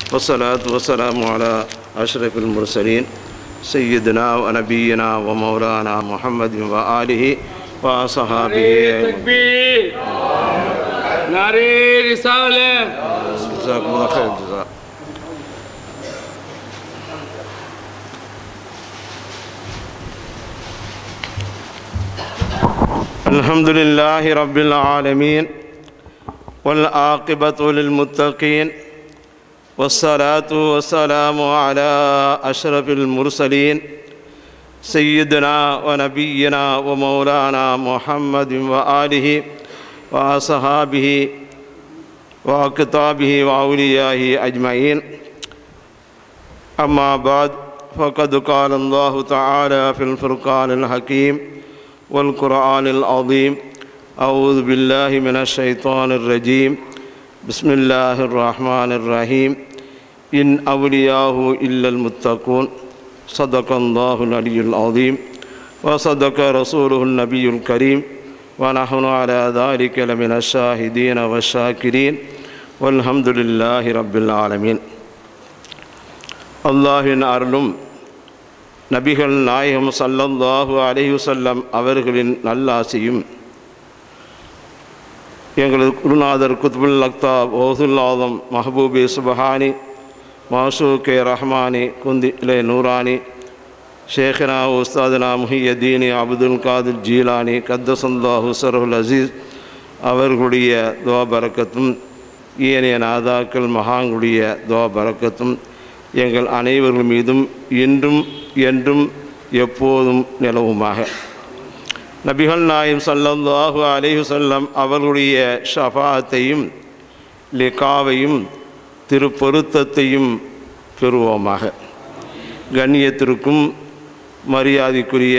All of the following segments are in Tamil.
والصلاة والسلام على أشرف المرسلين سيدنا ونبينا ومولانا محمد وآله وصحابه تكبير ناري رسالة جزاكم الله خير الجزاء الحمد لله رب العالمين والعاقبة للمتقين والصلاة والسلام على أشرف المرسلين سيدنا ونبينا ومولانا محمد وآله وأصحابه وكتابه وأوليائه أجمعين أما بعد فقد قال الله تعالى في الفرقان الحكيم والقرآن العظيم أعوذ بالله من الشيطان الرجيم بسم الله الرحمن الرحيم إن أولياه إلا المتقون صدق الله العلي العظيم وصدق رسوله النبي الكريم ونحن على ذلك لمن الشاهدين والشاكرين والحمد لله رب العالمين அல்லாஹின் அருளும் நபிகள் நாயகம் சல்லல்லாஹு அலைஹி வஸல்லம் அவர்களின் நல்லாசியும் எங்களது குருநாதர் குத்புல் அக்தாப் ஓசுல் ஆதம் மஹபூபி சுபஹானி மாசூகே ரஹ்மானி குந்திலே நூரானி ஷேഖனா உஸ்தாதுனா முஹியதீனி அப்துல் காதிர் ஜீலானி கத்தசல்லாஹு சருல் அசீஸ் அவர்களுடைய துவா பரக்கத்தும் ஏனைய நாதாக்கள் மகாங்களுடைய துவா பரக்கத்தும் எங்கள் அனைவர்கள் மீதும் இன்றும் என்றும் எப்போதும் நிலவுமாக நபிகள் நாயம் சல்லல்லாஹு அலைஹி வஸல்லம் அவர்களுடைய ஷஃபாத்தையும் லிகாவையும் திருப்பொருத்தத்தையும் பெறுவோமாக கண்ணியத்திற்கும் மரியாதைக்குரிய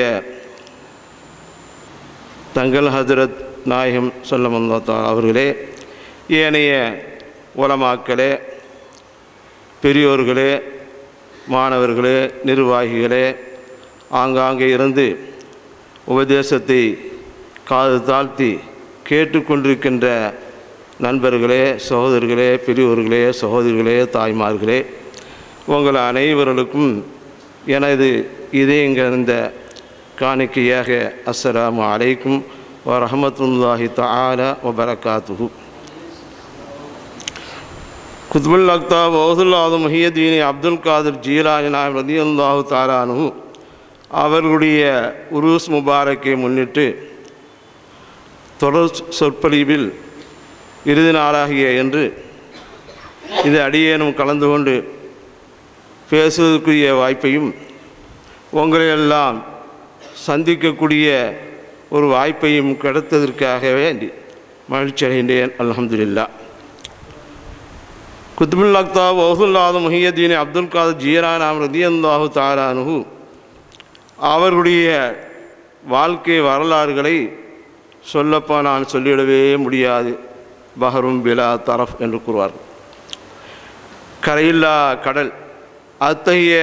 தங்கள் ஹஜரத் நாயகம் சொல்லமந்தா அவர்களே ஏனைய உலமாக்களே பெரியோர்களே மாணவர்களே நிர்வாகிகளே ஆங்காங்கே இருந்து உபதேசத்தை காது தாழ்த்தி கேட்டுக்கொண்டிருக்கின்ற நண்பர்களே சகோதரர்களே பெரியோர்களே சகோதரிகளே தாய்மார்களே உங்கள் அனைவர்களுக்கும் எனது இதயங்கிருந்த காணிக்கையாக அஸ்ஸலாமு அலைக்கும் வரஹமத்துல்லாஹி தஆலா வபரகாத்துஹு குத்புல் அக்தாப் ஓதுல் ஆதம் முஹியதீனி அப்துல் காதிர் ஜீலானி நாயம் ரதியல்லாஹு தாலானு அவர்களுடைய உருஸ் முபாரக்கை முன்னிட்டு தொடர் சொற்பொழிவில் இறுதி நாளாகிய என்று இது அடியேனும் கலந்து கொண்டு பேசுவதற்குரிய வாய்ப்பையும் உங்களையெல்லாம் சந்திக்கக்கூடிய ஒரு வாய்ப்பையும் கிடைத்ததற்காக வேண்டி மகிழ்ச்சி அடைகின்றேன் அல்ஹம்துலில்லா குத்துபுல் அக்தாப் ஓசுல்லாது முஹியதீன் அப்துல் காதர் ஜீரானாம் ரதியந்தாஹு தாரானு அவர்களுடைய வாழ்க்கை வரலாறுகளை சொல்லப்போ நான் சொல்லிவிடவே முடியாது பஹரும் பிலா தரஃப் என்று கூறுவார்கள் கரையில்லா கடல் அத்தகைய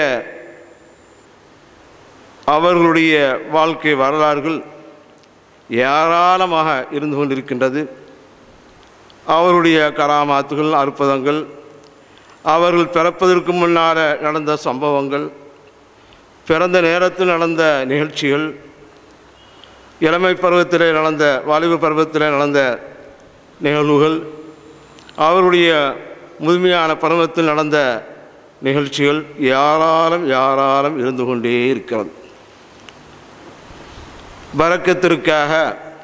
அவர்களுடைய வாழ்க்கை வரலாறுகள் ஏராளமாக இருந்து கொண்டிருக்கின்றது அவருடைய கராமாத்துகள் அற்புதங்கள் அவர்கள் பிறப்பதற்கு முன்னால் நடந்த சம்பவங்கள் பிறந்த நேரத்தில் நடந்த நிகழ்ச்சிகள் இளமை பருவத்தில் நடந்த வாலிப பருவத்தில் நடந்த நிகழ்வுகள் அவருடைய முதுமையான பருவத்தில் நடந்த நிகழ்ச்சிகள் யாராலும் யாராலும் இருந்து கொண்டே இருக்கிறது பறக்கத்திற்காக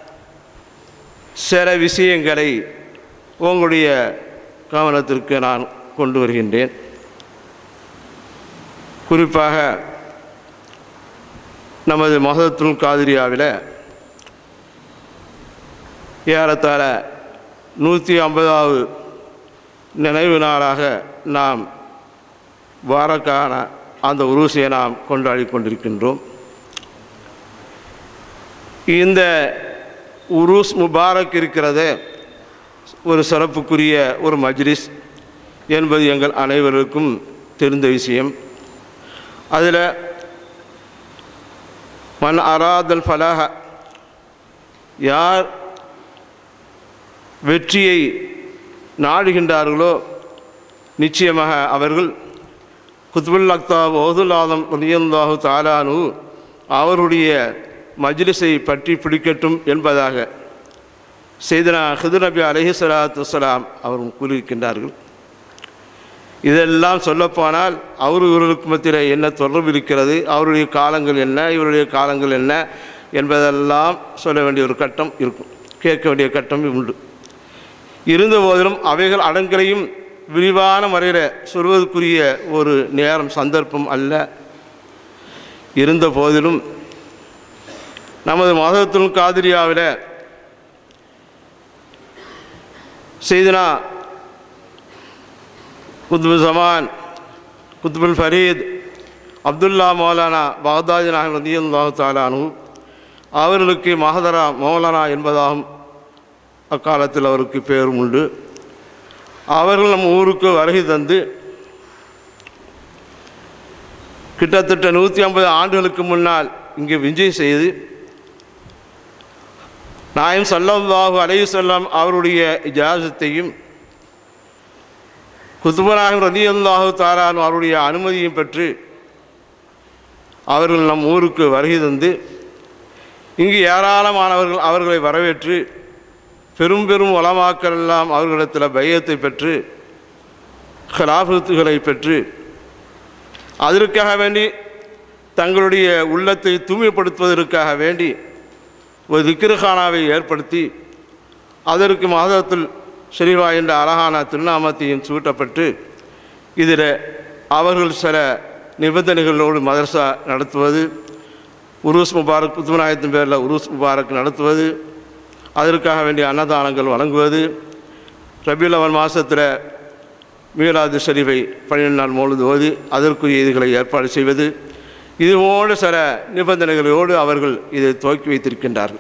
சில விஷயங்களை உங்களுடைய கவனத்திற்கு நான் கொண்டு வருகின்றேன் குறிப்பாக நமது மகத்துல் காதிரியாவில் ஏறத்தாழ நூற்றி ஐம்பதாவது நினைவு நாளாக நாம் வாரக்கான அந்த உருசையை நாம் கொண்டாடி கொண்டிருக்கின்றோம் இந்த உருஸ் முபாரக் இருக்கிறதே ஒரு சிறப்புக்குரிய ஒரு மஜ்லிஸ் என்பது எங்கள் அனைவருக்கும் தெரிந்த விஷயம் அதில் மன் அராதல் ஃபலாஹ யார் வெற்றியை நாடுகின்றார்களோ நிச்சயமாக அவர்கள் குத்புல் அக்தா ஓதுல் ஆதம் ரலியல்லாஹு தாலானு அவருடைய மஜ்லிஸை பற்றி பிடிக்கட்டும் என்பதாக செய்தனா ஹிது நபி அலஹி சலாத்து வலாம் அவரும் கூறியிருக்கின்றார்கள் இதெல்லாம் சொல்லப்போனால் அவர் இவர்களுக்கு மத்தியில் என்ன தொடர்பு இருக்கிறது அவருடைய காலங்கள் என்ன இவருடைய காலங்கள் என்ன என்பதெல்லாம் சொல்ல வேண்டிய ஒரு கட்டம் இருக்கும் கேட்க வேண்டிய கட்டம் உண்டு இருந்த போதிலும் அவைகள் அடங்களையும் விரிவான முறையில் சொல்வதற்குரிய ஒரு நேரம் சந்தர்ப்பம் அல்ல இருந்த போதிலும் நமது மதத்துல் காதிரியாவில் செய்தனா குத்பு ஜமான் குத்புல் ஃபரீத் அப்துல்லா மௌலானா பகதாதி நாயகம் ரதியுல்லாஹு தாலானு அவர்களுக்கு மகதரா மௌலானா என்பதாகும் அக்காலத்தில் அவருக்கு பேரும் உண்டு அவர்கள் நம் ஊருக்கு வருகை தந்து கிட்டத்தட்ட நூற்றி ஐம்பது ஆண்டுகளுக்கு முன்னால் இங்கே விஜய் செய்து நாயம் சல்லல்லாஹு அலைஹி வஸல்லம் அவருடைய இஜாசத்தையும் குத்துபநாயகம் ரதி அல்லாஹு தாரான் அவருடைய அனுமதியும் பெற்று அவர்கள் நம் ஊருக்கு வருகை தந்து இங்கு ஏராளமானவர்கள் அவர்களை வரவேற்று பெரும் பெரும் உலமாக்கள் எல்லாம் அவர்களிடத்தில் பையத்தை பெற்று ஹலாபத்துகளை பெற்று அதற்காக வேண்டி தங்களுடைய உள்ளத்தை தூய்மைப்படுத்துவதற்காக வேண்டி ஒரு திக்ருகானாவை ஏற்படுத்தி அதற்கு மாதத்தில் ஷெரீவா என்ற அழகான திருநாமத்தையும் சூட்டப்பட்டு இதில் அவர்கள் சில நிபந்தனைகளோடு மதரசா நடத்துவது உருஸ் முபாரக் புத்துவநாயகத்தின் பேரில் உருஸ் முபாரக் நடத்துவது அதற்காக வேண்டிய அன்னதானங்கள் வழங்குவது ரபியுல் அவல் மாதத்தில் மீலாது ஷரீஃபை பன்னிரெண்டு நாள் மொழுது ஓதி அதற்குரிய இதுகளை ஏற்பாடு செய்வது இதுபோன்ற சில நிபந்தனைகளோடு அவர்கள் இதை துவக்கி வைத்திருக்கின்றார்கள்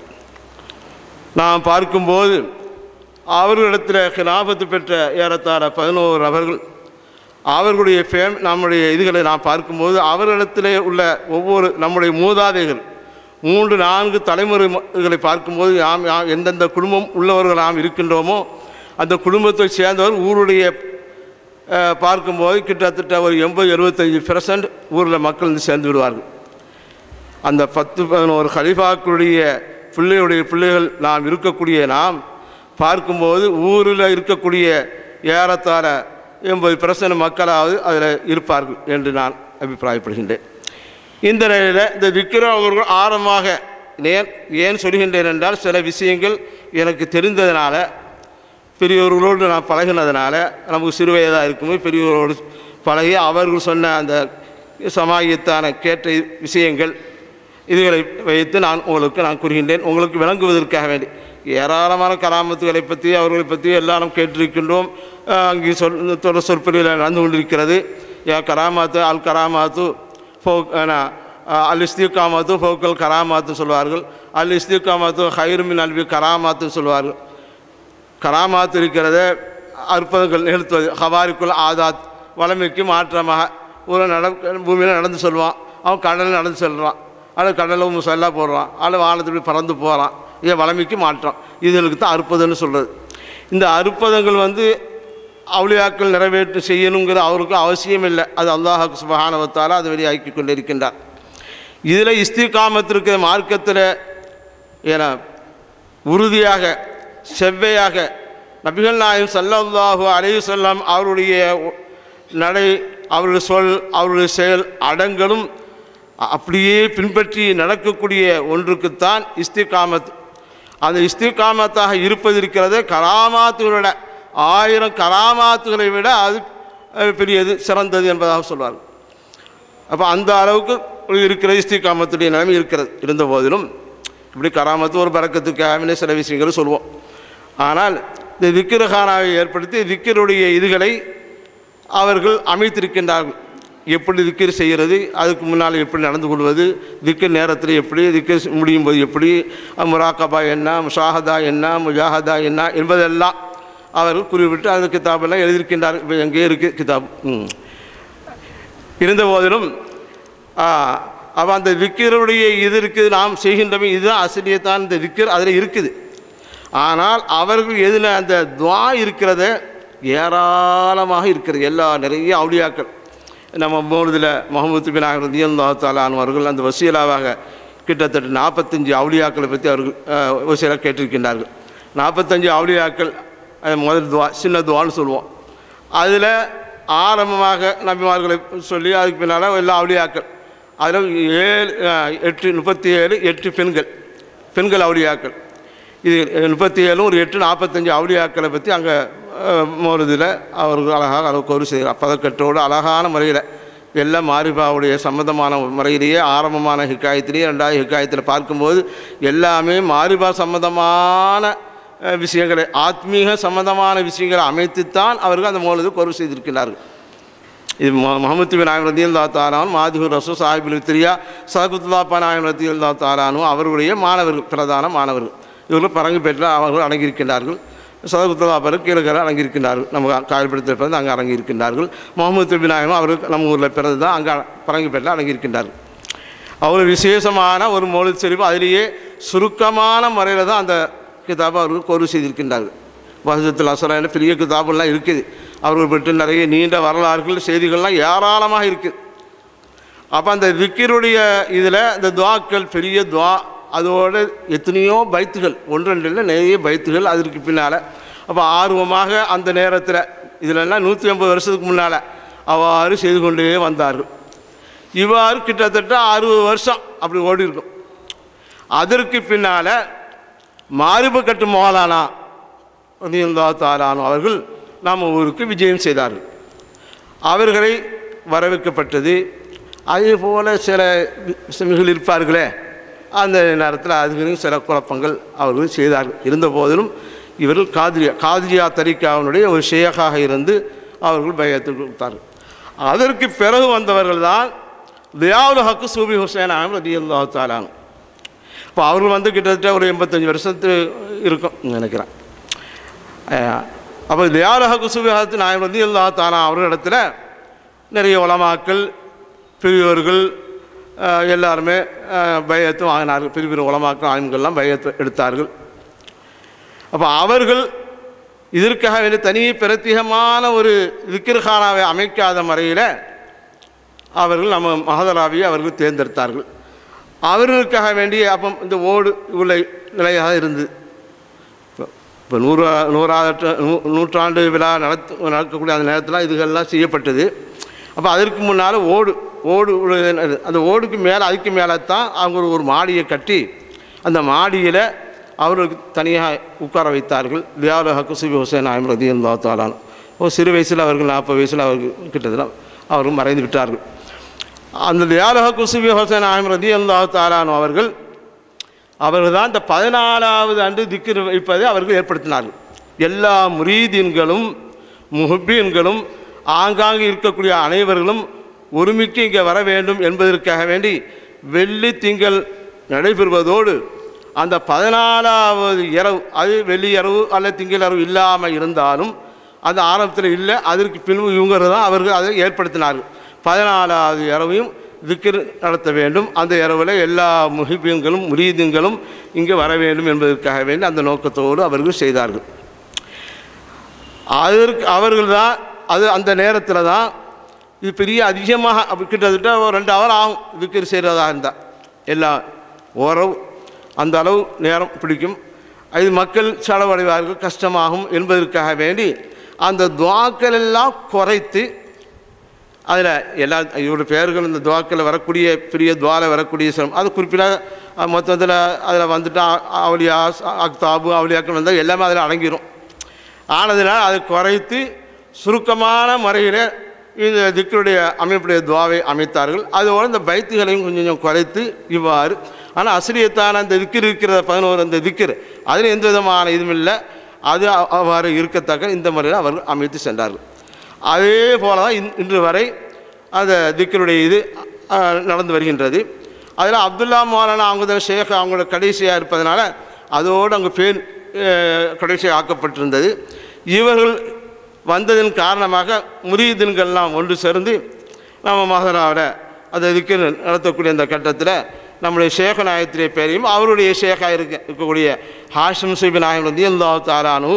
நாம் பார்க்கும்போது அவர்களிடத்தில் கிலாபத்து பெற்ற ஏறத்தாழ பதினோரு நபர்கள் அவர்களுடைய ஃபேம் நம்முடைய இதுகளை நாம் பார்க்கும்போது அவர்களிடத்திலே உள்ள ஒவ்வொரு நம்முடைய மூதாதைகள் மூன்று நான்கு தலைமுறைகளை பார்க்கும்போது நாம் யா- எந்தெந்த குடும்பம் உள்ளவர்கள் நாம் இருக்கின்றோமோ அந்த குடும்பத்தை சேர்ந்தவர் ஊருடைய அஹ், பார்க்கும்போது கிட்டத்தட்ட ஒரு எண்பது எழுபத்தஞ்சி பெர்சன்ட் ஊரில் மக்கள் வந்து சேர்ந்து விடுவார்கள் அந்த பத்து பதினோரு கலிஃபாக்களுடைய பிள்ளையுடைய பிள்ளைகள் நாம் இருக்கக்கூடிய நாம் பார்க்கும்போது ஊரில் இருக்கக்கூடிய ஏறத்தாழ எண்பது பெர்சன்ட் மக்களாவது அதில் இருப்பார்கள் என்று நான் அபிப்பிராயப்படுகின்றேன் இந்த நிலையில் இந்த விக்கிரம் அவர்கள் ஆரம்பமாக ஏன் ஏன் சொல்கின்றேன் என்றால் சில விஷயங்கள் எனக்கு தெரிந்ததுனால பெரியவர்களோடு நான் பழகினதுனால நமக்கு சிறு வயதாக இருக்கும்போது பெரியவர்களோடு பழகி அவர்கள் சொன்ன அந்த சமாயத்தான கேட்ட விஷயங்கள் இதுகளை வைத்து நான் உங்களுக்கு நான் கூறுகின்றேன் உங்களுக்கு விளங்குவதற்காக வேண்டி ஏராளமான கராமத்துகளை பற்றி அவர்களை பற்றி எல்லாரும் கேட்டிருக்கின்றோம் அஹ் அங்கே சொல் தொடர் சொற்பொழியில் நடந்து கொண்டிருக்கிறது யா கராமாத்து அல் கராமாத்து ஃபோ அல் இஸ்திகாமாத்து ஃபோக்கல் கராமாத்து சொல்வார்கள் அல் இஸ்திகாமாத்து ஹைருமின் அல்வி கராமாத்து சொல்வார்கள் கராமாத் இருக்கிறத அற்புதங்கள் நிகழ்த்துவது ஹவாரிக்குள் ஆதாத் வளமைக்கு மாற்றமாக ஒரு நட பூமியில் நடந்து சொல்லுவான் அவன் கடலில் நடந்து செல்கிறான் அல்லது கடலில் முசல்லா போடுறான் அல்லது வானத்துக்கு பறந்து போகிறான் இது வளமைக்கு மாற்றம் இதுகளுக்கு தான் அற்புதம்னு சொல்கிறது இந்த அற்புதங்கள் வந்து அவுளியாக்கள் நிறைவேற்று செய்யணுங்கிற அவருக்கு அவசியம் இல்லை அது அல்லாஹுக்கு சுபஹானவத்தால் அதை வெளியாக்கி கொண்டிருக்கின்றார் இதில் இஸ்திகாமத்திற்கு மார்க்கத்தில் ஏன்னா உறுதியாக செவ்வையாக நபிகள் நாயம் சல்லல்லாஹு அலைஹி வஸல்லம் அவருடைய நடை அவருடைய சொல் அவருடைய செயல் அடங்கலும் அப்படியே பின்பற்றி நடக்கக்கூடிய ஒன்றுக்குத்தான் இஸ்திகாமத் அந்த இஸ்திகாமத்தாக இருப்பது இருக்கிறது கராமாத்துகளோட ஆயிரம் கராமாத்துகளை விட அது அஹ், பெரியது சிறந்தது என்பதாக சொல்வார்கள் அப்போ அந்த அளவுக்கு இருக்கிற இஸ்திகாமத்துடைய நிலைமை இருக்கிறது இருந்த போதிலும் இப்படி கராமத்து ஒரு பறக்கத்துக்காகவே சில விஷயங்களை சொல்லுவோம் ஆனால் இந்த திக்கிரகானாவை ஏற்படுத்தி திக்கருடைய இதுகளை அவர்கள் அமைத்திருக்கின்றார்கள் எப்படி திக்கர் செய்கிறது அதுக்கு முன்னால் எப்படி நடந்து கொள்வது திக்கர் நேரத்தில் எப்படி திக்கர் முடியும் போது எப்படி முராக்கபா என்ன முஷாஹதா என்ன முஜாஹதா என்ன என்பதெல்லாம் அவர்கள் குறிப்பிட்டு அந்த கிதாபெல்லாம் எழுதியிருக்கின்றார்கள் இப்போ எங்கே இருக்குது கிதாப் ம். இருந்த போதிலும் அவ அந்த விக்கிருடைய இது இருக்குது நாம் செய்கின்றவை இதுதான் அசலியத்தான் இந்த விக்கிர் அதில் இருக்குது ஆனால் அவர்கள் எதில் அந்த துவா இருக்கிறத ஏராளமாக இருக்கிறது எல்லா நிறைய அவுளியாக்கள் நம்ம மோனதில் முகமது பின் ஆகர் ரதியல்லா தாலான் அவர்கள் அந்த வசீலாவாக கிட்டத்தட்ட நாற்பத்தஞ்சு அவுளியாக்களை பற்றி அவர்கள் அஹ், வசீலா கேட்டிருக்கின்றார்கள் நாற்பத்தஞ்சு அவுளியாக்கள் அது முதல் துவா சின்ன துவான்னு சொல்லுவோம் அதில் ஆரம்பமாக நபிமார்களை சொல்லி அதுக்கு பின்னால் எல்லா அவுளியாக்கள் அதில் ஏழு அஹ், எட்டு முப்பத்தி ஏழு எட்டு பெண்கள் பெண்கள் அவுளியாக்கள் இது முப்பத்தி ஏழும் ஒரு எட்டு நாற்பத்தஞ்சு அவுளியாக்களை பற்றி அங்கே மோருதில் அவர்கள் அழகாக அளவுக்கு ஒரு செய்கிறார் பதக்கட்டோடு அழகான முறையில் எல்லாம் மாரிபாவுடைய சம்மந்தமான முறையிலேயே ஆரம்பமான ஹிக்காயத்திலேயே ரெண்டாவது ஹிக்காயத்தில் பார்க்கும்போது எல்லாமே மாரிபா சம்மந்தமான அஹ், விஷயங்களை ஆத்மீக சம்மந்தமான விஷயங்களை அமைத்துத்தான் அவர்கள் அந்த மோலது கொரு செய்திருக்கிறார்கள் இது மொ- முகமது பின் நாயம் ரதி அல்லா தாலானும் மாதிஹூர் ரசூ சாஹிபுல் வித்ரியா சகுத்துல்லாப்பா நாயம் ரதி அல்லா தாலானும் அவர்களுடைய மாணவர்கள் பிரதான மாணவர்கள் இவர்கள் பரங்குப்பேட்டில் அவர்கள் அடங்கியிருக்கின்றார்கள் சதகுத்தலாப்பர் கீழக்கரை அடங்கியிருக்கின்றார்கள் நம்ம காயல்படுத்தல் பிறந்து அங்கே அடங்கியிருக்கின்றார்கள் முகமது பின் நாயகம் அவர்கள் நம்ம ஊரில் பிறந்து தான் அங்கே பரங்குப்பேட்டில் அடங்கியிருக்கின்றார்கள் அவ்வளோ விசேஷமான ஒரு மொழி செறிவு அதிலேயே சுருக்கமான முறையில் தான் அந்த கிதாபை அவர்கள் கோர்வு செய்திருக்கின்றார்கள் வசத்தில் அசரான பெரிய கிதாபெல்லாம் இருக்குது அவர்கள் பற்றி நிறைய நீண்ட வரலாறுகள் செய்திகள்லாம் ஏராளமாக இருக்குது அப்போ அந்த விக்கிருடைய இதில் இந்த துவாக்கள் பெரிய துவா அதோட எத்தனையோ பைத்துகள் ஒன்று ரெண்டு இல்லை நிறைய பைத்துகள் அதற்கு பின்னால் அப்போ ஆர்வமாக அந்த நேரத்தில் இதிலெல்லாம் நூற்றி ஐம்பது வருஷத்துக்கு முன்னால் அவ்வாறு செய்து கொண்டே வந்தார்கள் இவ்வாறு கிட்டத்தட்ட அறுபது வருஷம் அப்படி ஓடி இருக்கும் அதற்கு பின்னால் மாரிபு கட்டு மோலானா ரதியல்லா தாலானு அவர்கள் நம்ம ஊருக்கு விஜயம் செய்தார்கள் அவர்களை வரவேற்கப்பட்டது அதே போல் சில மிகள் இருப்பார்களே அந்த நேரத்தில் அதுக்கு சில குழப்பங்கள் அவர்கள் செய்தார்கள் இருந்த போதிலும் இவர்கள் காதிரியா காதிரியா தரிக்காவினுடைய ஒரு ஷேகாக இருந்து அவர்கள் பயத்தை கொடுத்தார்கள் அதற்கு பிறகு வந்தவர்கள் தான் தியாவுல் ஹக்கு சூபி ஹுசேன் ஆகும் ரதி அல்லா தாலானு இப்போ அவர்கள் வந்து கிட்டத்தட்ட ஒரு எண்பத்தஞ்சு வருஷத்து இருக்கும் நினைக்கிறேன் அப்போ தியாலக குசுபிஹத்து நாயம் வந்து எல்லா தானா அவர்களிடத்தில் நிறைய உலமாக்கள் பெரியவர்கள் அஹ், எல்லாருமே அஹ், பயத்து வாங்கினார்கள் பெரிய பெரிய உலமாக்கள் ஆய்வுகள்லாம் பயத்து எடுத்தார்கள் அப்போ அவர்கள் இதற்காக வேண்டிய தனி பிரத்யேகமான ஒரு விக்கிரகானாவை அமைக்காத முறையில் அவர்கள் நம்ம மகதராவியை அவர்கள் தேர்ந்தெடுத்தார்கள் அவர்களுக்காக வேண்டிய அப்போ இந்த ஓடு உள்ள நிலையாக இருந்தது இப்போ நூறு நூறாவது நூ- நூற்றாண்டு விழா நடத்து நடக்கக்கூடிய அந்த நேரத்தில் இதுகள்லாம் செய்யப்பட்டது அப்போ அதற்கு முன்னால் ஓடு ஓடு உள்ள- அந்த ஓடுக்கு மேலே அதுக்கு மேலே தான் அவங்க ஒரு- ஒரு மாடியை கட்டி அந்த மாடியில் அவர்களுக்கு தனியாக உட்கார வைத்தார்கள் தியால ஹக்குசுபி ஹுசேன் ஆயம் ரதி அல்லா தாலான் ஒரு சிறு வயசில் அவர்கள் நாற்பது வயசில் அவர்கள் கிட்டத்தட்ட அவர்கள் மறைந்து விட்டார்கள் அந்த தியாலக குசுபி ஹுசேன் ஆயம் ரதி அல்லா தாலான் அவர்கள் அவர்கள் தான் இந்த பதினாலாவது ஆண்டு திக்ர் வைப்பதை அவர்கள் ஏற்படுத்தினார்கள் எல்லா முரீதீன்களும் முஹப்பீன்களும் ஆங்காங்கு இருக்கக்கூடிய அனைவர்களும் ஒருமிக்கு இங்கே வர வேண்டும் என்பதற்காக வேண்டி வெள்ளி திங்கள் நடைபெறுவதோடு அந்த பதினாலாவது இரவு அது வெள்ளி இரவு அல்லது திங்கள் இரவு இல்லாமல் இருந்தாலும் அது ஆரம்பத்தில் இல்லை அதற்கு பின்பு இவங்க தான் அவர்கள் அதை ஏற்படுத்தினார்கள் பதினாலாவது இரவையும் திக்ர் நடத்த வேண்டும் அந்த இரவில் எல்லா முஹிபியங்களும் முரீதுங்களும் இங்கே வர வேண்டும் என்பதற்காக வேண்டி அந்த நோக்கத்தோடு அவர்கள் செய்தார்கள் அதற்கு அவர்கள் தான் அது அந்த நேரத்தில் தான் இது பெரிய அதிகமாக அப்ப கிட்டத்தட்ட ஒரு ரெண்டு ஹவர் ஆகும் விக்கிர் செய்கிறதா இருந்தால் எல்லாம் ஓரவு அந்த அளவு நேரம் பிடிக்கும் இது மக்கள் செலவடைவார்கள் கஷ்டமாகும் என்பதற்காக வேண்டி அந்த துவாக்கள் எல்லாம் குறைத்து அதில் எல்லா இவருடைய பெயர்கள் இந்த துவாக்கில் வரக்கூடிய பெரிய துவால வரக்கூடிய சிரம் அது குறிப்பிட்ட மொத்தத்தில் அதில் வந்துட்டு அ- அவலியா அக்தாபு அவலியாக்கள் வந்தால் எல்லாமே அதில் அடங்கிடும் ஆனதினால் அதை குறைத்து சுருக்கமான முறையில் இந்த திக்கருடைய அமைப்புடைய துவாவை அமைத்தார்கள் அதோடு இந்த பைத்துகளையும் கொஞ்சம் கொஞ்சம் குறைத்து இவ்வாறு ஆனால் அசிரியத்தான அந்த திக்கர் இருக்கிற பதினோரு அந்த திக்கர் அதில் எந்த விதமான இதுவும் இல்லை அது அ- அவ்வாறு இருக்கத்தக்க இந்த முறையில் அவர்கள் அமைத்து சென்றார்கள் அதே போல தான் இன்- இன்று வரை அந்த திக்கருடைய இது அஹ், நடந்து வருகின்றது அதில் அப்துல்லா மௌலானா அவங்க தான் ஷேக் அவங்களோட கடைசியாக இருப்பதனால அதோடு அங்கே பேர் அஹ், கடைசியாக ஆக்கப்பட்டிருந்தது இவர்கள் வந்ததன் காரணமாக முரீதின்கள்லாம் ஒன்று சேர்ந்து நம்ம மகராவில் அதை இதுக்கு நடத்தக்கூடிய அந்த கட்டத்தில் நம்முடைய ஷேக நாயத்திரிய பேரையும் அவருடைய ஷேக்காக இருக்க இருக்கக்கூடிய ஹாஷிம் சுபி நாயம் வந்து எல்லா தாரானு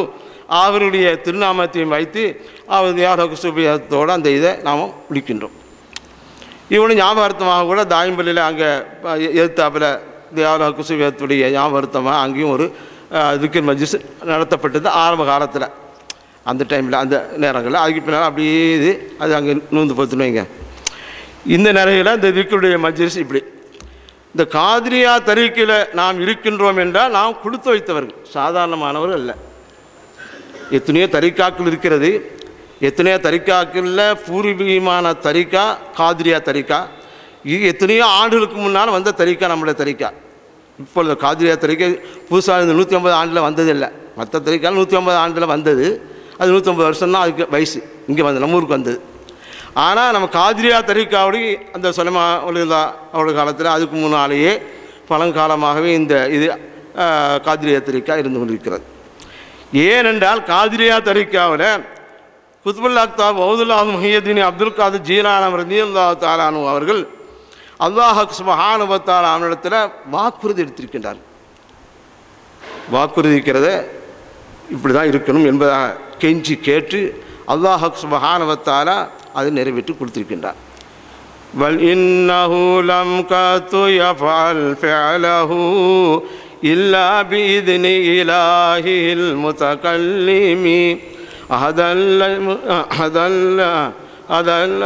அவருடைய திருநாமத்தையும் வைத்து அவர் தியாக சுபியத்தோடு அந்த இதை நாம் முடிக்கின்றோம் இவனு ஞாபகார்த்தமாக கூட தாயம்பள்ளியில் அங்கே எதிர்த்தாப்பில் தியாக குசுபியத்துடைய ஞாபகார்த்தமாக அங்கேயும் ஒரு திக்கர் மஜிஸ் நடத்தப்பட்டது ஆரம்ப காலத்தில் அந்த டைமில் அந்த நேரங்களில் அதுக்கு பின்னால் அப்படியே இது அது அங்கே நூந்து போத்துன்னு வைங்க இந்த நிலையில் இந்த திக்கருடைய மஜ்லிஸ் இப்படி இந்த காதிரியா தரிக்கையில் நாம் இருக்கின்றோம் என்றால் நாம் கொடுத்து வைத்தவர்கள் சாதாரணமானவர்கள் அல்ல எத்தனையோ தரிக்காக்கள் இருக்கிறது எத்தனையோ தரிக்காக்களில் பூர்வீகமான தரிக்கா காதிரியா தரிக்கா இது எத்தனையோ ஆண்டுகளுக்கு முன்னால் வந்த தரிக்கா நம்மளுடைய தரிக்கா இப்பொழுது காதிரியா தரிக்கை புதுசாக இந்த நூற்றி ஐம்பது ஆண்டில் வந்ததில்லை மற்ற தரிக்கால் நூற்றி ஐம்பது ஆண்டில் வந்தது அது நூற்றி ஐம்பது வருஷம் தான் அதுக்கு வயசு இங்கே வந்து நம்ம ஊருக்கு வந்தது ஆனால் நம்ம காதிரியா தரிக்காவுடைய அந்த சொலமா ஒளிதா அவருடைய காலத்தில் அதுக்கு முன்னாலேயே பழங்காலமாகவே இந்த இது ஆஹ், காதிரியா தரிக்கா இருந்து கொண்டிருக்கிறது ஏனென்றால் காதிரியா தரிக்காவில் குத்புல்லா அக்தாப் வவுதுல்லா முஹியதீன் அப்துல் காதர் ஜீரானம் ரதியுல்லா தாலானு அவர்கள் அல்லாஹ் சுபஹானுபத்தால் அவனிடத்தில் வாக்குறுதி எடுத்திருக்கின்றார் வாக்குறுதி இருக்கிறத இப்படி தான் இருக்கணும் என்பதாக கெஞ்சி கேட்டு அல்லாஹ் சுபஹானுவத்தாலா அதை நிறைவேற்றி கொடுத்திருக்கின்றார் بل إنه لم كت يفعل فعله إلا بإذن إلهه المتكلم أهدل أهدل أهدل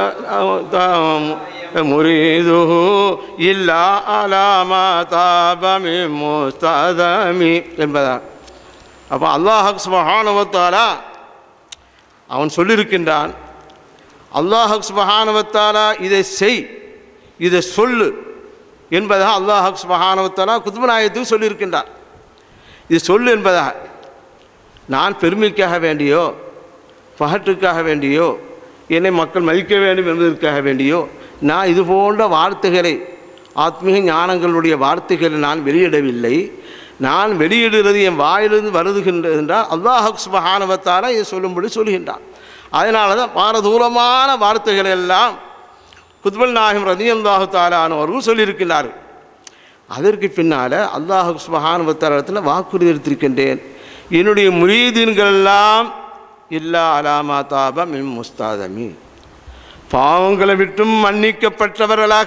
مريده إلا على ما تاب من مستدم என்பதா அப்போ அல்லாஹ் சுபஹானுவத்தாலா அவன் சொல்லியிருக்கின்றான் அல்லாஹ் சுபஹானவத்தாலா இதை செய் இதை சொல்லு என்பதாக அல்லாஹ் சுபஹானவத்தாலா குத்துபநாயகத்துக்கு சொல்லியிருக்கின்றார் இது சொல்லு என்பதாக நான் பெருமைக்காக வேண்டியோ பகட்டுக்காக வேண்டியோ என்னை மக்கள் மதிக்க வேண்டும் என்பதற்காக வேண்டியோ நான் இது போன்ற வார்த்தைகளை ஆத்மீக ஞானங்களுடைய வார்த்தைகளை நான் வெளியிடவில்லை நான் வெளியிடுகிறது என் வாயிலிருந்து வருதுகின்றது என்றால் அல்லாஹ் சுபஹானவத்தாலா இதை சொல்லும்படி சொல்கின்றான் அதனால தான் பாரதூரமான வார்த்தைகள் எல்லாம் குத்பல் நாயகம் ரதியல்லாஹு தாலானவர்கள் சொல்லியிருக்கிறார்கள் அதற்கு பின்னால் அல்லாஹ் சுபஹானுவத்தாலத்தில் வாக்குறுதி எடுத்திருக்கின்றேன் என்னுடைய முரீதீன்கள் எல்லாம் இல்லா அலாமா தாப மிம் முஸ்தாதமி பாவங்களை விட்டும் மன்னிக்கப்பட்டவர்களாக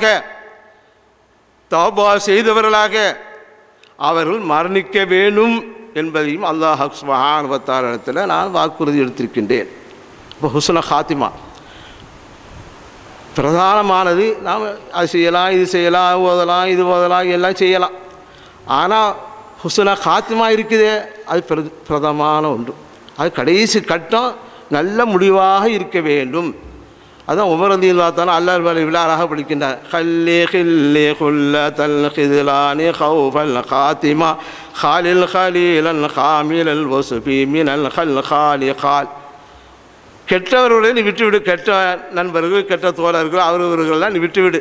தௌபா செய்தவர்களாக அவர்கள் மரணிக்க வேண்டும் என்பதையும் அல்லாஹ் சுபஹானுவத்தாலத்தில் நான் வாக்குறுதி எடுத்திருக்கின்றேன் இப்போ ஹுஸ்ன ஹாத்திமா பிரதானமானது நாம் அது செய்யலாம் இது செய்யலாம் ஓதலாம் இது ஓதலாம் எல்லாம் செய்யலாம் ஆனால் ஹுஸ்ன ஹாத்திமா இருக்குதே அது பிர பிரதமான ஒன்று அது கடைசி கட்டம் நல்ல முடிவாக இருக்க வேண்டும் அதான் உமரந்தி பார்த்தாலும் அல்லாஹ் வலி விழாராக படிக்கின்றார் ஹல்லே ஹில்லே ஹுல்ல தல் ஹிதுலானி ஹவுஃபல் ஹாத்திமா ஹாலில் ஹலீலன் ஹாமிலல் வசுபி மினல் ஹல் ஹாலி ஹால் கெட்டவர்களை நீ விட்டுவிடு கெட்ட நண்பர்கள் கெட்ட தோழர்கள் அவரவர்கள்லாம் நீ விட்டுவிடு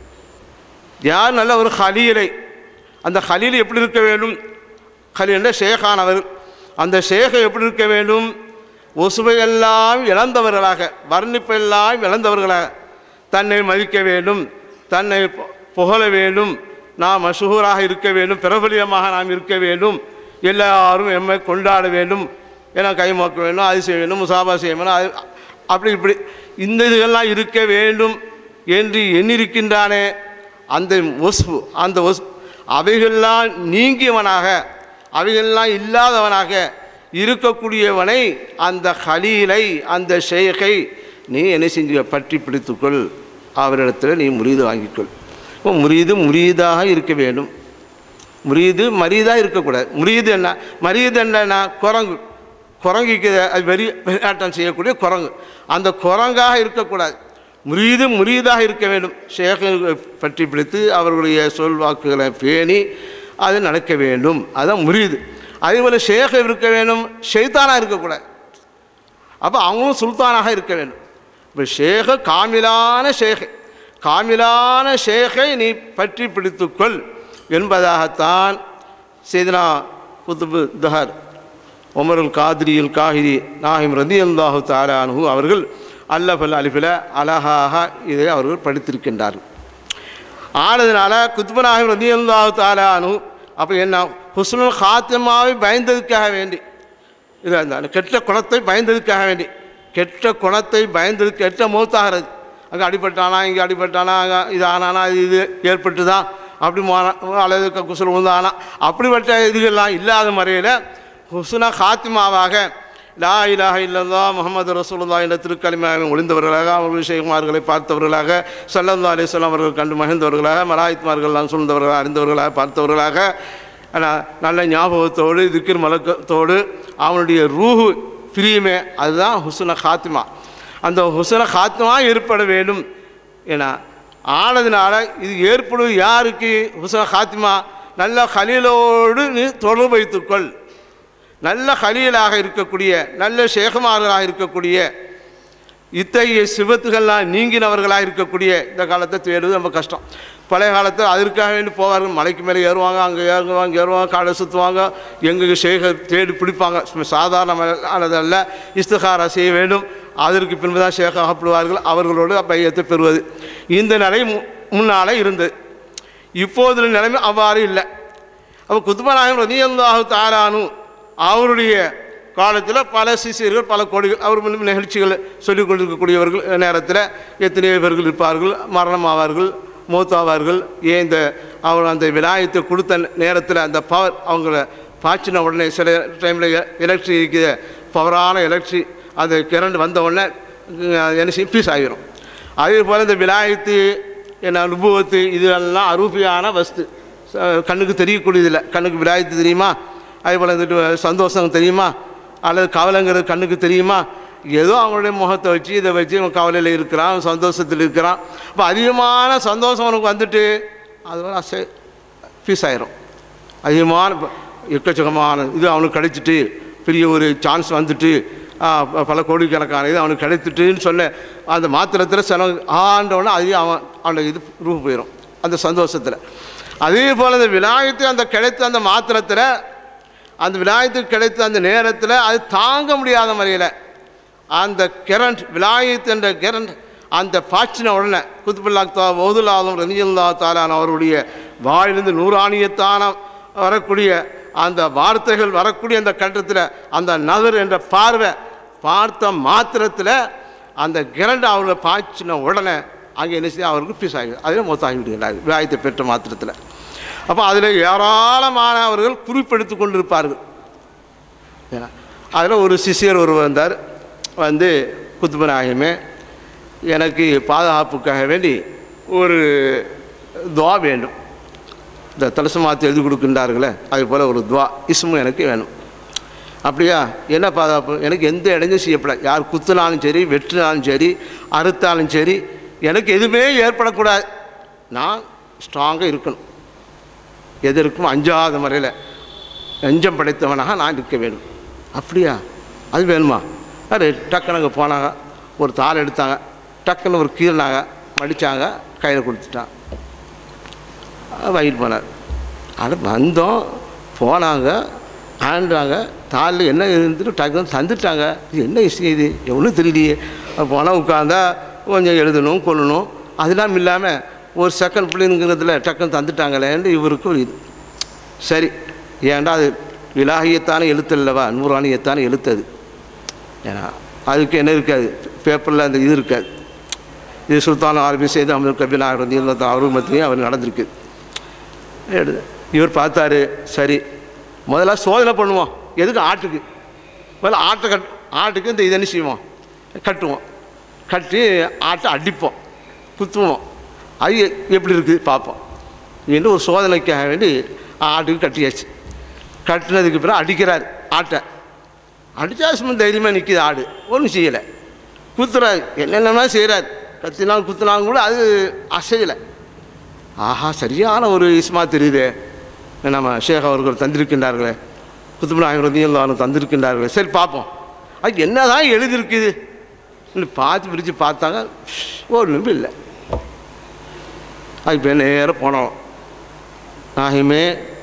யார் நல்ல ஒரு ஹலீலை அந்த ஹலீல் எப்படி இருக்க வேண்டும் ஹலீல்னா ஷேகானவர் அந்த ஷேகை எப்படி இருக்க வேண்டும் ஒசுவையெல்லாம் இழந்தவர்களாக வர்ணிப்பெல்லாம் இழந்தவர்களாக தன்னை மதிக்க வேண்டும் தன்னை பு- புகழ வேண்டும் நாம் மஷூராக இருக்க வேண்டும் பிரபலியமாக நாம் இருக்க வேண்டும் எல்லாரும் எம்மை கொண்டாட வேண்டும் ஏன்னா கைமாக்க வேண்டும் அது செய்ய வேண்டும் முசாபா செய்ய வேண்டும் அது அப்படி இப்படி இந்த இதுகள்லாம் இருக்க வேண்டும் என்று எண்ணிருக்கின்றானே அந்த ஒஸ்பு அந்த ஒஸ் அவைகள்லாம் நீங்கியவனாக அவைகள்லாம் இல்லாதவனாக இருக்கக்கூடியவனை அந்த ஹலீலை அந்த ஷேகை நீ என்ன செஞ்சு பற்றி பிடித்துக்கொள் அவரிடத்தில் நீ முரீது வாங்கிக்கொள் இப்போ முரீது முரீதாக இருக்க வேண்டும் முரீது மரீதாக இருக்கக்கூடாது முரீது என்ன மரீது என்னன்னா குரங்கு குரங்குக்கு அது வெறி விளையாட்டம் செய்யக்கூடிய குரங்கு அந்த குரங்காக இருக்கக்கூடாது முரீது முரீதாக இருக்க வேண்டும் ஷேகை பற்றி பிடித்து அவர்களுடைய சொல் வாக்குகளை பேணி அது நடக்க வேண்டும் அதுதான் முரீது அதே போல் ஷேகை இருக்க வேண்டும் ஷெய்தானாக இருக்கக்கூடாது அப்போ அவங்களும் சுல்தானாக இருக்க வேண்டும் இப்போ ஷேக காமிலான ஷேகை காமிலான ஷேகை நீ பற்றி பிடித்துக்கொள் என்பதாகத்தான் செய்தனா குத்துபு தஹர் உமருல் காதிரியில் காஹிரி நாஹிம் ரதி அல்லாஹு தாலானு அவர்கள் அல்லஃபல் அலிஃபில் அழகாக இதை அவர்கள் படித்திருக்கின்றார்கள் ஆனதுனால குத்துபு நாஹிம் ரதி அல்லாஹு தாலானு அப்போ என்ன ஹுஸ்னுல் ஹாத்திமாவை பயந்ததுக்காக வேண்டி இது அந்த கெட்ட குணத்தை பயந்ததுக்காக வேண்டி கெட்ட குணத்தை பயந்தது கெட்ட மௌத்தாகிறது அங்கே அடிபட்டானா இங்கே அடிபட்டானா அங்கே இது ஆனானா இது இது ஏற்பட்டு தான் அப்படி போனா அல்லது க- குசுல் உந்தானா அப்படிப்பட்ட இதுகள்லாம் இல்லாத முறையில் ஹுசுனா ஹாத்திமாவாக லா இலாஹ இல்லல்லா முகமது ரசூலுல்லா என்ற திருக்கலிமையாக ஒளிந்தவர்களாக அவர்கள் ஷேகுமார்களை பார்த்தவர்களாக சல்லல்லா அலிஸ்லாம் அவர்கள் கண்டு மகிழ்ந்தவர்களாக மலாய்த்மார்கள்லாம் சூழ்ந்தவர்களாக அறிந்தவர்களாக பார்த்தவர்களாக ஆனால் நல்ல ஞாபகத்தோடு திக்கிர் மலக்கத்தோடு அவனுடைய ரூஹு பிரியுமே அதுதான் ஹுசுன ஹாத்திமா அந்த ஹுசுன ஹாத்திமா ஏற்பட வேண்டும் ஏன்னா ஆனதுனால இது ஏற்படும் யாருக்கு ஹுசுன ஹாத்திமா நல்ல கலீலோடு நீ தொடர்பு வைத்துக்கொள் நல்ல கலீலாக இருக்கக்கூடிய நல்ல சேகமார்களாக இருக்கக்கூடிய இத்தகைய சிவத்துகள்லாம் நீங்கினவர்களாக இருக்கக்கூடிய இந்த காலத்தை தேடுவது ரொம்ப கஷ்டம் பழைய காலத்தில் அதற்காக வேண்டி போவார்கள் மலைக்கு மேலே ஏறுவாங்க அங்கே ஏறுவாங்க ஏறுவாங்க காடை சுற்றுவாங்க எங்கே சேக தேடி பிடிப்பாங்க சும்மா சாதாரணமானதல்ல இஸ்திகாரா செய்ய வேண்டும் அதற்கு பின்பு தான் ஷேக் ஆகப்படுவார்கள் அவர்களோடு பையத்தை பெறுவது இந்த நிலை மு- முன்னாலே இருந்தது இப்போது நிலைமை அவ்வாறு இல்லை அப்போ குத்துபநாயகம் ரதியல்லாஹு தாரானு அவருடைய காலத்தில் பல சிசியர்கள் பல கோடிகள் அவர் முன்னும் நிகழ்ச்சிகளை சொல்லிக் கொண்டிருக்கக்கூடியவர்கள் நேரத்தில் எத்தனையோ பேர்கள் இருப்பார்கள் மரணமாவார்கள் மூத்தாவார்கள் ஏன் இந்த அவர் அந்த விநாயகத்தை கொடுத்த நேரத்தில் அந்த பவர் அவங்கள பாய்ச்சின உடனே சில டைமில் எலக்ட்ரி இருக்குது பவரான எலக்ட்ரி அந்த கரண்ட் வந்த உடனே அஹ், என்ன செய்யும் பீஸ் ஆகிரும் அதே போல் இந்த விநாயகத்து என்ன அனுபவத்து இதெல்லாம் அரூபியான வஸ்து ச- கண்ணுக்கு தெரியக்கூடியதில்லை கண்ணுக்கு விநாயகத்து தெரியுமா அதே போல் வந்துட்டு சந்தோஷம் தெரியுமா அல்லது கவலைங்கிறது கண்ணுக்கு தெரியுமா ஏதோ அவங்களுடைய முகத்தை வச்சு இதை வச்சு அவன் கவலையில் இருக்கிறான் சந்தோஷத்தில் இருக்கிறான் இப்போ அதிகமான சந்தோஷம் அவனுக்கு வந்துட்டு அது ஒரு அசை ஃபீஸ் ஆயிரும் அதிகமான ப- எக்கச்சக்கமான இது அவனுக்கு கிடைச்சிட்டு பெரிய ஒரு சான்ஸ் வந்துட்டு ஆ, ப- பல கோடிக்கணக்கான இது அவனுக்கு கிடைச்சிட்டுன்னு சொன்ன அந்த மாத்திரத்தில் செலவு ஆண்டவொடனே அதையும் அவன் அவனுடைய இது ரூபு போயிடும் அந்த சந்தோஷத்தில் அதே போல் அந்த விநாயகத்தை அந்த கிடைத்த அந்த மாத்திரத்தில் அந்த விநாயகத்துக்கு கிடைத்த அந்த நேரத்தில் அது தாங்க முடியாத முறையில் அந்த கரண்ட் விலாயத் என்ற கரண்ட் அந்த பாய்ச்சின உடனே குத்துபுல்லாக்தா ஓதுலாதும் ரனியல்லா தாலான் அவருடைய வாயிலிருந்து நூறாணியத்தான வரக்கூடிய அந்த வார்த்தைகள் வரக்கூடிய அந்த கட்டத்தில் அந்த நகர் என்ற பார்வை பார்த்த மாத்திரத்தில் அந்த கிரண்ட் அவர்களை பாய்ச்சின உடனே அங்கே என்ன செய்ய அவருக்கு பீஸ் ஆகி அதில் மொத்தம் விடுகிறார் விலாயத்தை பெற்ற மாத்திரத்தில் அப்போ அதில் ஏராளமானவர்கள் குறிப்பெடுத்து கொண்டிருப்பார்கள் ஏன்னா அதில் ஒரு சிஷியர் ஒருவர் வந்தார் வந்து குத்துபநாயகமே எனக்கு பாதுகாப்புக்காக வேண்டி ஒரு துவா வேண்டும் இந்த தலசமாத்து எழுதி கொடுக்கின்றார்களே அதே போல் ஒரு துவா இஸ்மு எனக்கு வேணும் அப்படியா என்ன பாதுகாப்பு எனக்கு எந்த இடைஞ்சும் செய்யப்படாது யார் குத்துனாலும் சரி வெட்டினாலும் சரி அறுத்தாலும் சரி எனக்கு எதுவுமே ஏற்படக்கூடாது நான் ஸ்ட்ராங்காக இருக்கணும் எதற்கும் அஞ்சாத முறையில் நெஞ்சம் படைத்தவனாக நான் இருக்க வேண்டும் அப்படியா அது வேணுமா அது டக்குன்னு அங்கே போனாங்க ஒரு தாள் எடுத்தாங்க டக்குன்னு ஒரு கீறினாங்க மடித்தாங்க கையில் கொடுத்துட்டான் வாங்கிட்டு போனார் அது வந்தோம் போனாங்க ஆண்டாங்க தாளில் என்ன இருந்துட்டு டக்குன்னு தந்துட்டாங்க இது என்ன விஷயம் இது எவ்வளோ தெரியலையே போனால் உட்காந்தா கொஞ்சம் எழுதணும் கொள்ளணும் அதெல்லாம் இல்லாமல் ஒரு செகண்ட் பிள்ளைங்கிறதுல டக்குன்னு தந்துட்டாங்களேன்னு இவருக்கு ஒரு இது சரி ஏன்டா அது விலாகியத்தான எழுத்து அல்லவா நூறாணியத்தான எழுத்து அது ஏன்னா அதுக்கு என்ன இருக்காது பேப்பரில் அந்த இது இருக்காது இது சுல்தான் ஆரம்பி செய்து அமர் கபில் ஆகிறது இருபத்தி அவருக்கு மத்தியும் அவர் நடந்திருக்கு எடுது இவர் பார்த்தாரு சரி முதல்ல சோதனை பண்ணுவோம் எதுக்கு ஆட்டுக்கு முதல்ல ஆட்டை கட் ஆட்டுக்கு இந்த இதை என்ன செய்வோம் கட்டுவோம் கட்டி ஆட்டை அடிப்போம் குத்துவோம் அது எ- எப்படி இருக்குது பார்ப்போம் என்று ஒரு சோதனைக்காக வேண்டி ஆட்டுக்கு கட்டியாச்சு கட்டினதுக்கு பிறகு அடிக்கிறார் ஆட்டை அடித்தா சும்மா தைரியமாக நிற்கிது ஆடு ஒன்றும் செய்யலை குத்துறாரு என்னென்னமா செய்கிறார் கத்தினாலும் குத்துனாலும் கூட அது அசையலை ஆஹா சரியான ஒரு இஸ்மா தெரியுதே நம்ம ஷேக் அவர்கள் தந்திருக்கின்றார்களே குத்துபநாயகர் ரதியல்லாரும் தந்திருக்கின்றார்களே சரி பார்ப்போம் அது என்ன தான் எழுதியிருக்குது இன்னும் பார்த்து பிரித்து பார்த்தாங்க ஒரு நிமிடம் இல்லை அது இப்போ நேராக போனோம் நாயுமே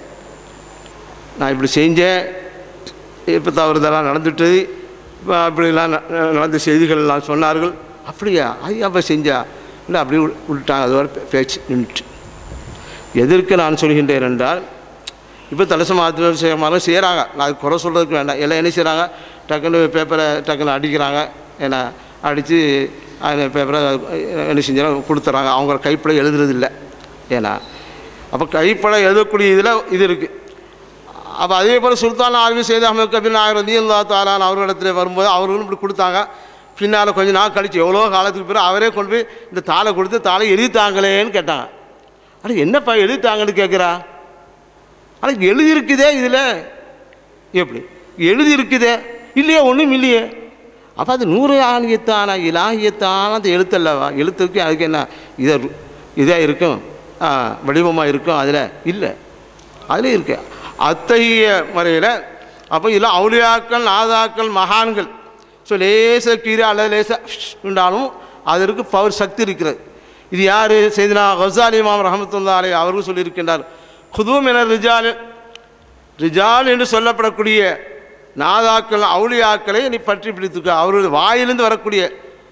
நான் இப்படி செஞ்சேன் இப்போ தவறுதெல்லாம் நடந்துட்டு இப்போ அப்படிலாம் ந- நடந்த செய்திகள் எல்லாம் சொன்னார்கள் அப்படியா அது அப்போ செஞ்சா இல்லை அப்படியே விட்- விட்டாங்க அது வரை பே- பேச்சு நின்றுட்டு எதற்கு நான் சொல்கின்றேன் என்றால் இப்போ தலச மாத்திரம் செய்யமாலும் செய்கிறாங்க நான் அது குறை சொல்கிறதுக்கு வேண்டாம் எல்லாம் என்ன செய்கிறாங்க டக்குன்னு பேப்பரை டக்குன்னு அடிக்கிறாங்க ஏன்னா அடித்து அந்த பேப்பரை என்ன செஞ்சாலும் கொடுத்துட்றாங்க அவங்க கைப்பட எழுதுறது இல்லை ஏன்னா அப்போ கைப்பட எழுதக்கூடிய இதில் இது இருக்குது அப்போ அதே போல் சுல்தான் ஆர்வி செய்த அஹமது கபீர் நாயர் ரதி அல்லா தாலான் அவர்களிடத்தில் வரும்போது அவர்களும் இப்படி கொடுத்தாங்க பின்னால் கொஞ்ச நாள் கழிச்சு எவ்வளோ காலத்துக்கு பிறகு அவரே கொண்டு போய் இந்த தாளை கொடுத்து தாளை எழுதித்தாங்களேன்னு கேட்டாங்க அட என்னப்பா எழுதித்தாங்கன்னு கேட்குறா ஆனால் எழுதியிருக்குதே இதில் எப்படி எழுதியிருக்குதே இல்லையே ஒன்றும் இல்லையே அப்போ அது நூறு ஆணியத்தான இலாகியத்தான அந்த எழுத்தல்லவா எழுத்துக்கு அதுக்கு என்ன இதை இதாக இருக்கும் வடிவமாக இருக்கும் அதில் இல்லை அதில் இருக்கு அத்தகைய முறையில் அப்போ இதில் அவுளியாக்கள் நாதாக்கள் மகான்கள் ஸோ லேச கீரை அல்லது லேச உண்டாலும் அதற்கு பவர் சக்தி இருக்கிறது இது யார் செய்தினா ஹசாலி இமாம் ரஹமத்துல்லா அலை அவர்கள் சொல்லியிருக்கின்றார் குதூம் என ரிஜால் ரிஜால் என்று சொல்லப்படக்கூடிய நாதாக்கள் அவுளியாக்களை நீ பற்றி பிடித்துக்க அவருடைய வாயிலிருந்து வரக்கூடிய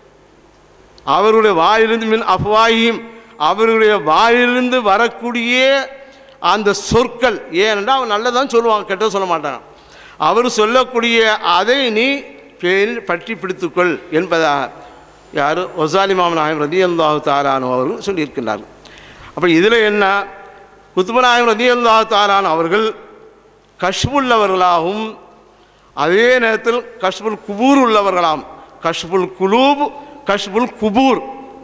அவருடைய வாயிலிருந்து மின் அஃப்வாயும் அவர்களுடைய வாயிலிருந்து வரக்கூடிய அந்த சொற்கள் ஏனென்றால் அவன் நல்லதான் சொல்லுவாங்க கெட்டது சொல்ல மாட்டாங்க அவர் சொல்லக்கூடிய அதை நீ பேரில் பற்றி பிடித்துக்கொள் என்பதாக யார் ஒசாலி மாமநாயகம் ரதி அல்லாஹு தாரானு அவர்கள் சொல்லியிருக்கின்றார்கள் அப்போ இதில் என்ன குத்துபநாயகம் ரதி அல்லாஹு தாரான் அவர்கள் கஷ்புள்ளவர்களாகவும் அதே நேரத்தில் கஷ்புல் குபூர் உள்ளவர்களாம் கஷ்புல் குலூப் கஷ்புல் குபூர்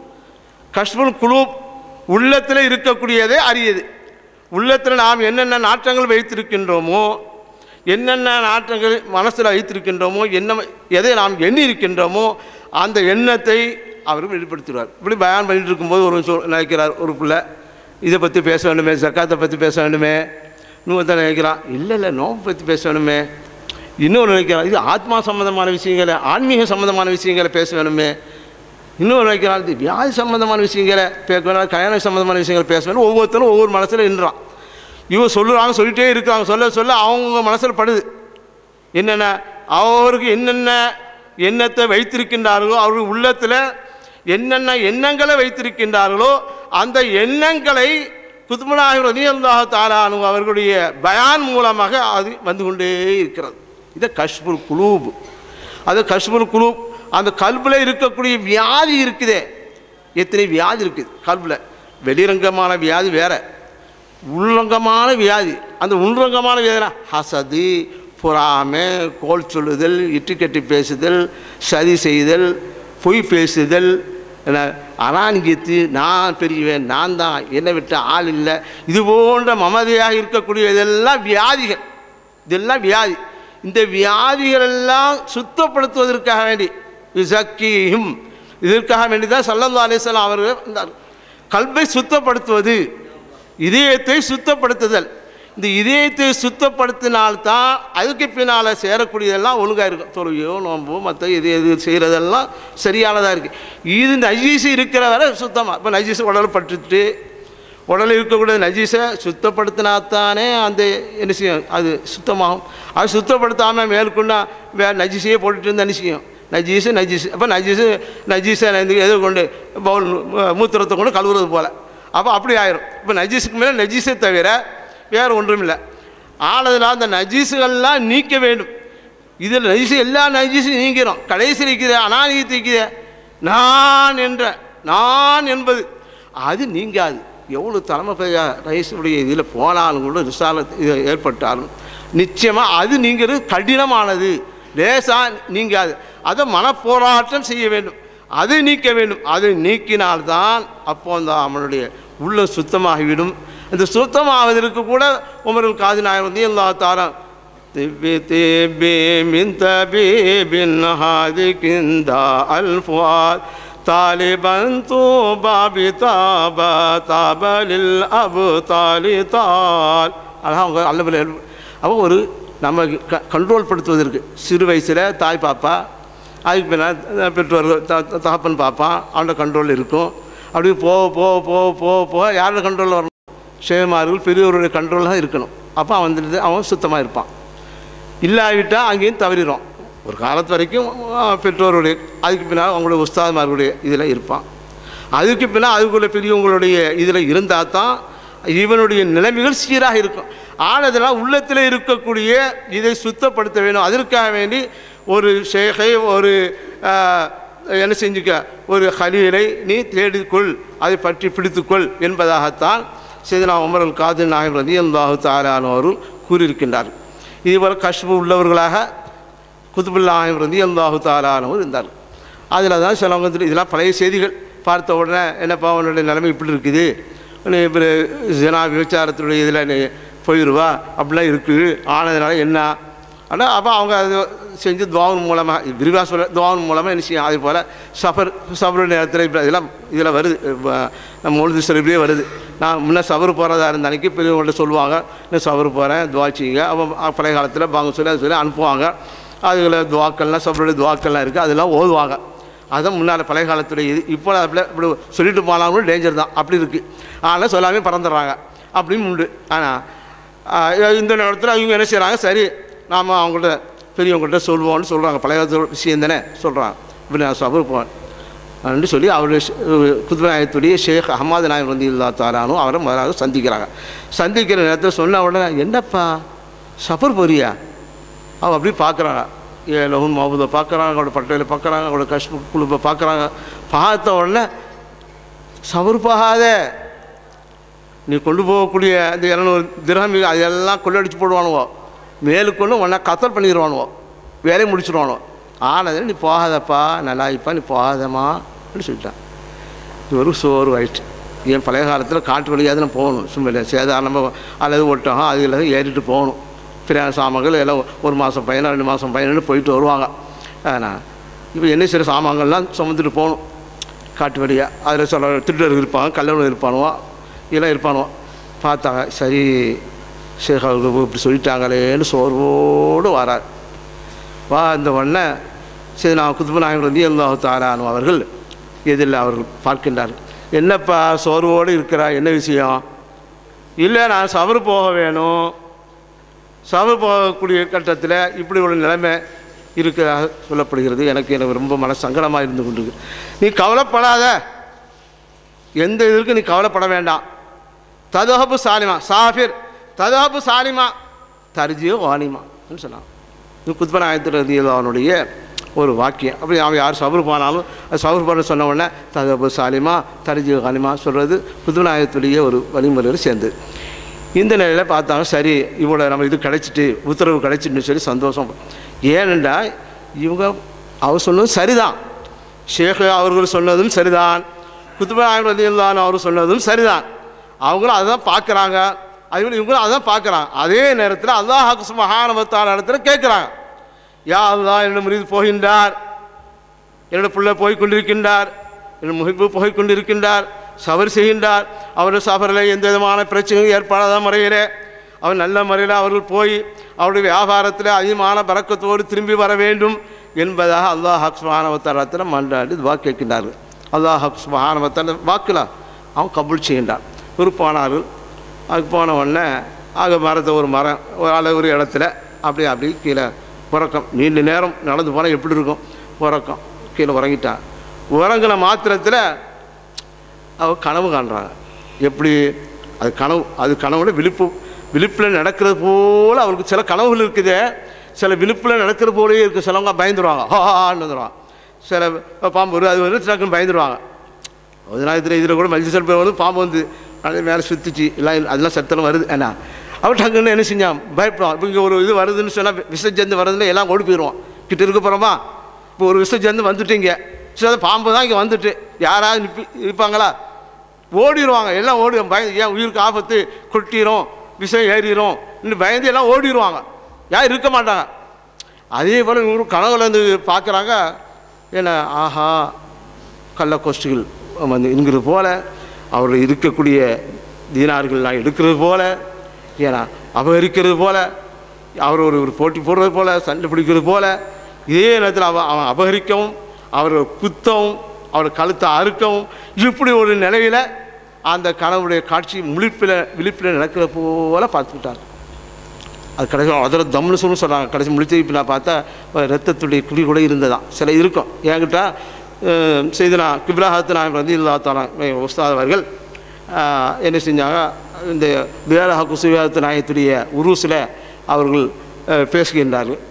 கஷ்புல் குலூப் உள்ளத்தில் இருக்கக்கூடியதே அரியது உள்ளத்தில் நாம் என்னென்ன நாட்டங்கள் வைத்திருக்கின்றோமோ என்னென்ன நாட்டங்கள் மனசில் வைத்திருக்கின்றோமோ என்ன எதை நாம் எண்ணி இருக்கின்றோமோ அந்த எண்ணத்தை அவர் வெளிப்படுத்துகிறார் இப்படி பயான் பண்ணிட்டு இருக்கும்போது ஒரு சொல் நினைக்கிறார் ஒரு பிள்ளை இதை பற்றி பேச வேண்டுமே சக்காத்தை பற்றி பேச வேண்டுமே இன்னொருத்தர் நினைக்கிறான் இல்லை இல்லை நோம்பு பற்றி பேச வேணுமே இன்னொரு நினைக்கிறான் இது ஆத்மா சம்மந்தமான விஷயங்களை ஆன்மீக சம்மந்தமான விஷயங்களை பேச வேணுமே இன்னொரு நினைக்கிறான் இது வியாதி சம்மந்தமான விஷயங்களை பேச வேணும் கல்யாணம் சம்மந்தமான விஷயங்களை பேச வேணும் ஒவ்வொருத்தரும் ஒவ்வொரு மனசில் நின்றான் இவன் சொல்லுறாங்க சொல்லிட்டே இருக்காங்க சொல்ல சொல்ல அவங்க மனசில் படுது என்னென்ன அவருக்கு என்னென்ன எண்ணத்தை வைத்திருக்கின்றார்களோ அவர்கள் உள்ளத்தில் என்னென்ன எண்ணங்களை வைத்திருக்கின்றார்களோ அந்த எண்ணங்களை குத்துமனாக ரதியல்லாஹ் தாலானு அவர்களுடைய பயான் மூலமாக அது வந்து கொண்டே இருக்கிறது இதை கஷ்புல் குலூப் அது கஷ்புல் குலூப் அந்த கல்பில் இருக்கக்கூடிய வியாதி இருக்குதே எத்தனை வியாதி இருக்குது கல்பில் வெளிரங்கமான வியாதி வேற உள்ரங்கமான வியாதி அந்த உள்ரங்கமான வியாதினா ஹசது பொறாமை கோல் சொல்லுதல் இட்டுக்கட்டி பேசுதல் சதி செய்தல் பொய் பேசுதல் என்ன அனான்கித்து நான் பெரியவன் நான் தான் என்னை விட்ட ஆள் இல்லை இது போன்ற மமதையாக இருக்கக்கூடிய இதெல்லாம் வியாதிகள் இதெல்லாம் வியாதி இந்த வியாதிகளெல்லாம் சுத்தப்படுத்துவதற்காக வேண்டி விசக்கியும் இதற்காக வேண்டி தான் சல்லல்லா அலிஸ்லாம் அவர்கள் வந்தார் கல்வை சுத்தப்படுத்துவது இதயத்தை சுத்தப்படுத்துதல் இந்த இதயத்தை சுத்தப்படுத்தினால்தான் அதுக்கு பின்னால் சேரக்கூடியதெல்லாம் ஒழுங்காக இருக்கும் தொழுகையோ நோம்போ மற்ற இது எது செய்கிறதெல்லாம் சரியானதாக இருக்குது இது நஜீசு இருக்கிற வரை சுத்தமாக இப்போ நஜீசு உடல் பட்டுட்டு உடலில் இருக்கக்கூடிய நஜீஸை சுத்தப்படுத்தினாத்தானே அந்த என்ன செய்யும் அது சுத்தமாகும் அது சுத்தப்படுத்தாமல் மேற்கொண்டா வே நஜீஸையே போட்டுட்டு இருந்தால் என்ன செய்யும் நஜீஸு நஜீஸு அப்போ நஜீஸு நஜீஸை எதை கொண்டு பவுல் மூத்திரத்தை கொண்டு கழுவுறது போல் அப்போ அப்படி ஆயிரும் இப்போ நஜீஸுக்கு மேலே நஜீஸை தவிர வேறு ஒன்றும் இல்லை ஆனதுனால் அந்த நஜீஸுகள்லாம் நீக்க வேண்டும் இதில் நஜீஸு எல்லா நஜீஸும் நீங்கிறோம் கடைசியில் இருக்கிற அனானியத்தை இருக்கிற நான் என்ற நான் என்பது அது நீங்காது எவ்வளோ தலைமை ரைஸுடைய இதில் போனாலும் கூட ரிசால இது ஏற்பட்டாலும் நிச்சயமாக அது நீங்கிறது கடினமானது லேசாக நீங்காது அதை மனப்போராட்டம் செய்ய வேண்டும் அதை நீக்க வேண்டும் அதை நீக்கினால்தான் அப்போ அந்த அவனுடைய உள்ள சுத்தமாகிவிடும் இந்த சுத்தமாவதற்கு கூட உமருல் காதி நாயர் வந்து எல்லா தாரம் திபி திபி மின் தபீபின் ஹாதிகிந்தா அல்ஃபாத் தாலிபன் தூபாபி தாப தாபலில் அபு தாலி தால் அழகாக அவங்க அல்லபில் அப்போ ஒரு நம்ம க கண்ட்ரோல் படுத்துவதற்கு சிறு வயசில் தாய் பாப்பா அதுக்கு பின்னால் பெற்றோர்கள் த த- தகப்பன் பார்ப்பான் அவனோட கண்ட்ரோல் இருக்கும் அப்படி போக போக போக போக போக யாரோட கண்ட்ரோலில் வரணும் சேமார்கள் பெரியவருடைய கண்ட்ரோலாக இருக்கணும் அப்போ அவன் வந்துட்டு அவன் சுத்தமாக இருப்பான் இல்லாவிட்டால் அங்கேயும் தவறிடும் ஒரு காலத்து வரைக்கும் ஆ, பெற்றோருடைய அதுக்கு பின்னால் அவங்களுடைய உஸ்தாத்மார்களுடைய இதில் இருப்பான் அதுக்கு பின்னால் அதுக்குள்ள பெரியவங்களுடைய இதில் இருந்தால் தான் இவனுடைய நிலைமைகள் சீராக இருக்கும் ஆனதுனால் உள்ளத்தில் இருக்கக்கூடிய இதை சுத்தப்படுத்த வேண்டும் அதற்காக வேண்டி ஒரு ஷேகை ஒரு ஆஹ், என்ன செஞ்சுக்க ஒரு ஹலீலை நீ தேடிக்கொள் அதை பற்றி பிடித்துக்கொள் என்பதாகத்தான் செய்தனா உமரல் காதிர் நாயகம் ரதி அல்லாஹு தாலானவரும் கூறியிருக்கின்றார் இதுபோல் கஷ்பு உள்ளவர்களாக குத்துபுல்லாஹிம் ரதி அல்லாஹு தாலானவர் இருந்தார் அதில் தான் சிலவங்க வந்து இதெல்லாம் பழைய செய்திகள் பார்த்த உடனே என்னப்பா உன்னுடைய நிலைமை இப்படி இருக்குது நீ இப்போ ஜனா விபச்சாரத்துடைய இதில் நீ போயிடுவா அப்படிலாம் இருக்குது ஆனதுனால என்ன ஆனால் அப்போ அவங்க அது செஞ்சு துவாவின் மூலமாக விரிவாக சொல்ல துவாவின் மூலமாக என்ன செய்யும் அதே போல் சஃபர் சஃபர் நேரத்தில் இப்போ இதெல்லாம் இதில் வருது இப்ப நம்ம உழுது சிலப்படியே வருது நான் முன்ன சபர் போகிறதா இருந்த அன்றைக்கி பெரியவங்கள்ட்ட சொல்லுவாங்க நான் சபர் போகிறேன் துவா செய்யுங்க அப்போ பழைய காலத்தில் பாங்க சொல்லி அது சொல்லி அனுப்புவாங்க அதுல துவாக்கள்லாம் சபருடைய துவாக்கள்லாம் இருக்குது அதெல்லாம் ஓதுவாங்க அதான் முன்னால் பழைய காலத்துடைய இது இப்போ அப்படி இப்படி சொல்லிட்டு போனாலும் டேஞ்சர் தான் அப்படி இருக்குது ஆனால் சொல்லாமே பறந்துடுறாங்க அப்படின்னு உண்டு ஆனால் இந்த நேரத்தில் இவங்க என்ன செய்கிறாங்க சரி நாம் அவங்கள்ட்ட பெரியவங்கள்ட்ட சொல்லுவோம்னு சொல்கிறாங்க பழைய காலத்து விஷயம் தானே சொல்கிறாங்க இப்படி நான் சபர் போவேன் அப்படின்னு சொல்லி அவருடைய குத்துநாயகத்துடைய ஷேக் அஹமது நாயக் வந்து இல்லா தாரானும் அவரை முதலாவது சந்திக்கிறாங்க சந்திக்கிற நேரத்தில் சொன்ன உடனே என்னப்பா சஃபர் போறியா அவ அப்படி பார்க்குறாங்க ஏ லஹுன் மஹபூதை பார்க்குறாங்க அவங்களோட பட்டையில் பார்க்குறாங்க அவங்களோட கஷ்ம குழுப்பை பார்க்குறாங்க பார்த்த உடனே சபர் போகாத நீ கொண்டு போகக்கூடிய அந்த இரநூறு திரகம் அதெல்லாம் கொள்ளடிச்சு போடுவானுவோ மேலுக்கொண்டு உன்னை கத்தல் பண்ணிடுவானுவோ வேலையை முடிச்சிடுவானுவோ ஆனது நீ போகாதப்பா நல்லா இப்பா நீ போகாதம்மா அப்படின்னு சொல்லிட்டான் இது ஒரு சோறு ஆயிடுச்சு ஏன் பழைய காலத்தில் காட்டு வழியாக தான் போகணும் சும்மா இல்லை சேதாரணமாக அல்லது ஒட்டகம் அது இல்லை ஏறிட்டு போகணும் பிரியாண சாமான்கள் எல்லாம் ஒரு மாதம் பயணம் ரெண்டு மாதம் பயணம்னு போயிட்டு வருவாங்க ஆனால் இப்போ என்ன சில சாமான்கள்லாம் சுமந்துட்டு போகணும் காட்டு வழியாக அதில் சில திருடர்கள் இருப்பாங்க கல்லூரி இருப்பானுவோ இதெல்லாம் இருப்பானுவோ பார்த்தாங்க சரி ஷேக் அவர்கள் இப்படி சொல்லிட்டாங்களேன்னு சோர்வோடு வரார் வா இந்த உடனே சரி நான் குத்துப நாயகர் வந்து அல்லாஹு தாரானு அவர்கள் எதிரில் அவர்கள் பார்க்கின்றார்கள் என்னப்பா சோர்வோடு இருக்கிறா என்ன விஷயம் இல்லை நான் சபரு போக வேணும் சபரு போகக்கூடிய கட்டத்தில் இப்படி ஒரு நிலைமை இருக்கிறதாக சொல்லப்படுகிறது எனக்கு எனக்கு ரொம்ப மன சங்கடமாக இருந்து கொண்டிருக்கு நீ கவலைப்படாத எந்த இதற்கு நீ கவலைப்பட வேண்டாம் ததஹபு சாலிமா சாஃபிர் ததஹபு சாலிமா தர்ஜியோ வாலிமான்னு சொன்னான் இது குத்பநாயகத்தில் ரதியில் அவனுடைய ஒரு வாக்கியம் அப்படி அவன் யார் சபர் போனாலும் அது சபர் பண்ண சொன்ன உடனே ததபு சாலிமா தர்ஜி காலிமா சொல்கிறது குத்பநாயகத்துடைய ஒரு வழிமுறையில் சேர்ந்து இந்த நிலையில் பார்த்தாங்க சரி இவ்வளோ நம்ம இது கிடைச்சிட்டு உத்தரவு கிடைச்சிட்டுன்னு சொல்லி சந்தோஷம் ஏனென்றா இவங்க அவர் சொன்னதும் சரிதான் ஷேக் அவர்கள் சொன்னதும் சரிதான் குத்துபநாயகம் ரதியுல்லான் அவர் சொன்னதும் சரிதான் அவங்களும் அதை தான் பார்க்குறாங்க அதுவும் இவங்களும் அதை தான் பார்க்குறாங்க அதே நேரத்தில் அல்லாஹ் மகானவத்தான இடத்துல கேட்குறாங்க யா அல்லாஹ் என்னோட முறிது போகின்றார் என்னோட பிள்ளை போய் கொண்டிருக்கின்றார் என்னோட முகிப்பு போய் கொண்டிருக்கின்றார் சபர் செய்கின்றார் அவருடைய சபரில் எந்த விதமான பிரச்சனையும் ஏற்படாத முறையிலே அவர் நல்ல முறையில் அவர்கள் போய் அவருடைய வியாபாரத்தில் அதிகமான பறக்கத்தோடு திரும்பி வர வேண்டும் என்பதாக அல்லாஹ் ஹக் சுபானவத்தாரத்தில் மன்றாடி துவா கேட்கின்றார்கள் அல்லாஹ் ஹக் சுபானவத்தால் வாக்குல அவன் கபுல் செய்கின்றான் விருப்பானார்கள் அதுக்கு போன உடனே ஆக மரத்தை ஒரு மரம் ஒரு அளவு ஒரு இடத்துல அப்படியே அப்படி கீழே உறக்கம் நீண்ட நேரம் நடந்து போனால் எப்படி இருக்கும் உறக்கம் கீழே உறங்கிட்டான் உறங்கின மாத்திரத்தில் அவ கனவு காண்றாங்க எப்படி அது கனவு அது கனவுல விழிப்பு விழிப்பில் நடக்கிறது போல் அவருக்கு சில கனவுகள் இருக்குது சில விழிப்பில் நடக்கிறது போலயே இருக்குது சிலவங்க பயந்துருவாங்க ஹான்னு வந்துடுவாங்க சில பாம்பு வரும் அது வந்து டக்குன்னு பயந்துருவாங்க அதனால் இதில் இதில் கூட மஞ்சள் செல்பை வந்து பாம்பு வந்து அது மேலே சுற்றிச்சு எல்லாம் அதெல்லாம் சத்தம் வருது என்ன அவன் டக்குன்னு என்ன செஞ்சான் பயப்படுவான் இப்போ இங்கே ஒரு இது வருதுன்னு சொன்னால் விசஜந்து வருதுன்னு எல்லாம் ஓடி போயிடுவான் கிட்ட இருக்க போகிறோமா இப்போ ஒரு விசஜந்து வந்துட்டீங்க சரி அது பாம்பு தான் இங்கே வந்துட்டு யாராவது நிப்பி இருப்பாங்களா ஓடிடுவாங்க எல்லாம் ஓடி பயந்து ஏன் உயிருக்கு ஆபத்து கொட்டிரும் விஷம் ஏறிடும் இன்னும் பயந்து எல்லாம் ஓடிடுவாங்க யாரும் இருக்க மாட்டாங்க அதே போல் ஒரு கனவுலேருந்து பார்க்குறாங்க என்ன ஆஹா கள்ள கோஷ்டிகள் வந்து இருக்கிறது போல அவர் இருக்கக்கூடிய தீனார்கள் நான் எடுக்கிறது போல ஏன்னா அபகரிக்கிறது போல அவர் ஒரு ஒரு போட்டி போடுறது போல சண்டை பிடிக்கிறது போல இதே நேரத்தில் அவன் அவன் அபகரிக்கவும் அவர் குத்தவும் அவர் கழுத்தை அறுக்கவும் இப்படி ஒரு நிலையில் அந்த கனவுடைய காட்சி முழிப்பில் விழிப்பில் நடக்கிற போல பார்த்துக்கிட்டார் அது கடைசி அதில் தம்னு சொல்லி சொல்கிறாங்க கடைசி முடிச்சு இப்போ நான் பார்த்தா ரத்தத்துடைய குழி கூட இருந்ததான் சில இருக்கும் என்கிட்ட செய்தனா கிப்ராஹத் நாயம் ரதி இல்லா தாலா உஸ்தாத் அவர்கள் அஹ், என்ன செஞ்சாங்க இந்த வேலஹ குசுவியாத் நாயத்துடைய உருஸில் அவர்கள் அஹ், பேசுகின்றார்கள்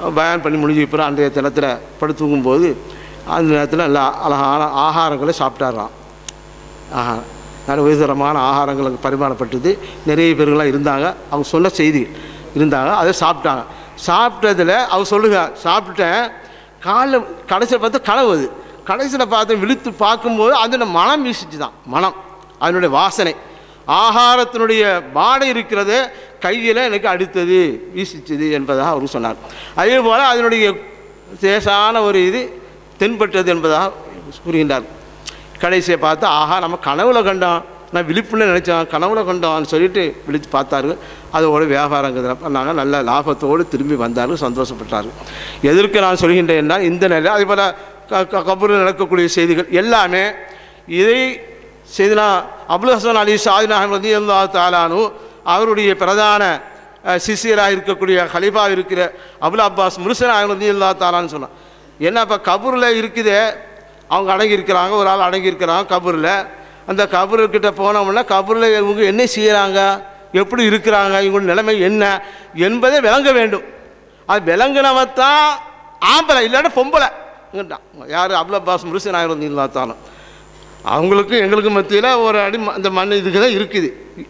பயான் பண்ணி முடிஞ்சு பிறகு அன்றைய தினத்தில் படுத்து தூங்கும்போது அந்த நேரத்தில் நல்லா அழகான ஆகாரங்களை சாப்பிட்டாராம் ஆஹா நல்ல உயர்தரமான ஆகாரங்களுக்கு பரிமாறப்பட்டது நிறைய பேர்கள்லாம் இருந்தாங்க அவங்க சொன்ன செய்தி இருந்தாங்க அதை சாப்பிட்டாங்க சாப்பிட்டதில் அவங்க சொல்லுங்க சாப்பிட்டேன் காலைல கடைசியில் பார்த்தா கனவு அது கடைசியில் பார்த்து விழித்து பார்க்கும்போது அதோட மனம் வீசிச்சு தான் மனம் அதனுடைய வாசனை ஆகாரத்தினுடைய பாடை இருக்கிறது கையில் எனக்கு அடித்தது வீசிச்சது என்பதாக அவர் சொன்னார் அதே போல் அதனுடைய சேசான ஒரு இது தென்பட்டது என்பதாக கூறுகின்றார் கடைசியை பார்த்து ஆஹா நம்ம கனவுல கண்டோம் நான் விழிப்புன்னு நினச்சோம் கனவுல கண்டோம்னு சொல்லிட்டு விழித்து பார்த்தாரு அதோட வியாபாரங்கிறத பண்ணாங்க நல்ல லாபத்தோடு திரும்பி வந்தார்கள் சந்தோஷப்பட்டார்கள் எதற்கு நான் சொல்கின்றேன்னா இந்த நிலையில் அதே போல் க க- கபூரில் நடக்கக்கூடிய செய்திகள் எல்லாமே இதை செய்தினா அபுல் ஹசன் அலி ஷாஜின் அஹமதி அல்லா தாலானு அவருடைய பிரதான அஹ், சிஷியராக இருக்கக்கூடிய ஹலீஃபா இருக்கிற அபுல் அப்பாஸ் முருசன் அஹமதி அல்லா தாலான்னு சொன்னான் என்ன இப்போ கபூரில் இருக்குதே அவங்க அடங்கி இருக்கிறாங்க ஒரு ஆள் அடங்கி இருக்கிறாங்க கபூரில் அந்த கபூர்கிட்ட போனோம்னா கபூரில் இவங்க என்ன செய்கிறாங்க எப்படி இருக்கிறாங்க இவங்களோட நிலைமை என்ன என்பதை விளங்க வேண்டும் அது விளங்கினவன் தான் ஆம்பளை இல்லாட்ட பொம்பளை யார் அபுல் அப்பாஸ் முருசன் ஆயிரம் இருந்தாலும் அவங்களுக்கும் எங்களுக்கும் மத்தியில் ஒரு அடி ம- அந்த மண் இதுக்கு தான் இருக்குது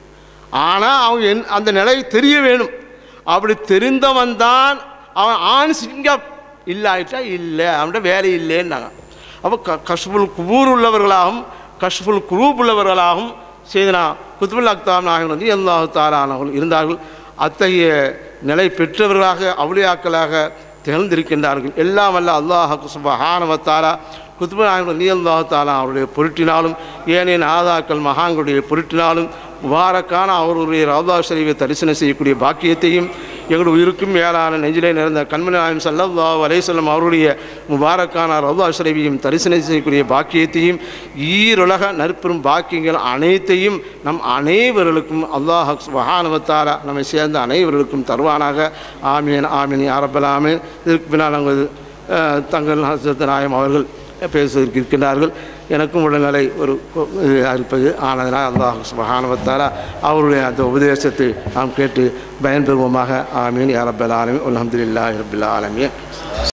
ஆனால் அவங்க என் அந்த நிலை தெரிய வேணும் அப்படி தெரிந்தவன் தான் அவன் ஆண் சிங்கம் இல்லாயிட்டா இல்லை அவன்கிட்ட வேலை இல்லைன்னாங்க அப்போ க கஷ்புல் குபூர் உள்ளவர்களாகவும் கஷ்புல் குரூப் உள்ளவர்களாகவும் செய்தனா குத்துபுல் அக்தாம் நாயகன் வந்து எல்லா தாரானவர்கள் இருந்தார்கள் அத்தகைய நிலை பெற்றவர்களாக அவுளியாக்களாக திகழ்ந்திருக்கின்றார்கள் எல்லாம் வல்ல அல்லாஹ் சுபஹானவத்தாரா குத்துப நாயகன் நீ அல்லாஹாலா அவருடைய பொருட்டினாலும் ஏனைய ஆதாக்கள் மகான்களுடைய பொருட்டினாலும் முபாரக்கான அவருடைய ரவுதா ஷரீஃபை தரிசனம் செய்யக்கூடிய பாக்கியத்தையும் எங்களுடைய உயிருக்கும் மேலான நெஞ்சிலே நிறைந்த கண்மணி நாயம் சல்லல்லா அலைசல்லம் அவருடைய முபாரக்கான ரவுதா ஷரீஃபையும் தரிசனம் செய்யக்கூடிய பாக்கியத்தையும் ஈருலக நற்பெரும் பாக்கியங்கள் அனைத்தையும் நம் அனைவர்களுக்கும் அல்லாஹ் சுபஹானவத்தாரா நம்மை சேர்ந்த அனைவர்களுக்கும் தருவானாக ஆமீன் ஆமீன் யாரப்பல் ஆமீன் இதற்கு பின்னால் நாங்கள் அஹ், தங்கள் ஹசரத் நாயம் அவர்கள் பேசுவதற்கு இருக்கின்றார்கள் எனக்கும் உடல்நிலை ஒரு இது இருப்பது ஆனதனால் அல்லாஹ் சுபஹானவத்தாரா அவருடைய அந்த உபதேசத்தை நாம் கேட்டு பயன்பெறுவோமாக ஆமீன் யாரப்பல் ஆலமீன் அல்ஹம்துலில்லாஹி ரபில் ஆலமீன்